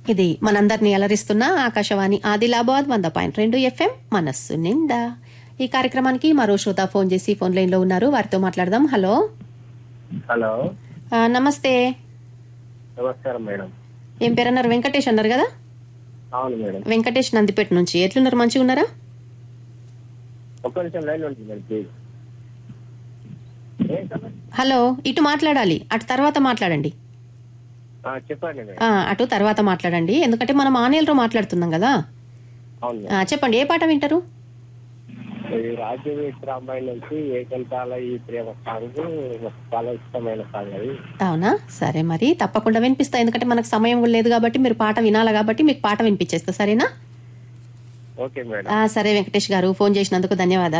ఇది మనందరినీ అలరిస్తున్న ఆకాశవాణి ఆదిలాబాద్ వంద పాయింట్ రెండు ఎఫ్ఎం మనస్సు నిండా ఈ కార్యక్రమానికి మరో శ్రోత ఫోన్ చేసి ఫోన్ లైన్ లో ఉన్నారు వారితో మాట్లాడదాం హలో హలో ఆ, నమస్తే నమస్కారం మేడం ఏం పేరు అన్నారు వెంకటేష్ అన్నారు కదా అవును మేడం వెంకటేష్ నందిపేట నుంచి ఎట్లున్నారు మంచిగా ఉన్నారా ఒక్క నిమిషం లైన్ ఉంటుంది మేడం ప్లీజ్ ఏంటమ్మా? హలో ఇటు మాట్లాడాలి అటు తర్వాత మాట్లాడండి ఆ, చెప్పండి మేడం ఆ, అటు తర్వాత మాట్లాడండి ఎందుకంటే మనం ఆనేలతో మాట్లాడుతున్నాం కదా అవును ఆ, చెప్పండి ఏ పాట వింటారు మేడం ఈ రాజ్యవేశ్వర అమ్మాయి నుంచి ఏకంతాల ఈ ప్రేమ సాంగ్ నాకు చాలా ఇష్టమైన సాంగ్ అది అవునా సరే మరి తప్పకుండా వినిపిస్తా ఎందుకంటే మనకు సమయం కూడా లేదు కాబట్టి మీరు పాట వినాలి కాబట్టి మీకు పాట వినిపించేస్తా సరేనా ఓకే మేడం ఆ, సరే వెంకటేష్ గారు ఫోన్ చేసినందుకు ధన్యవాదాలు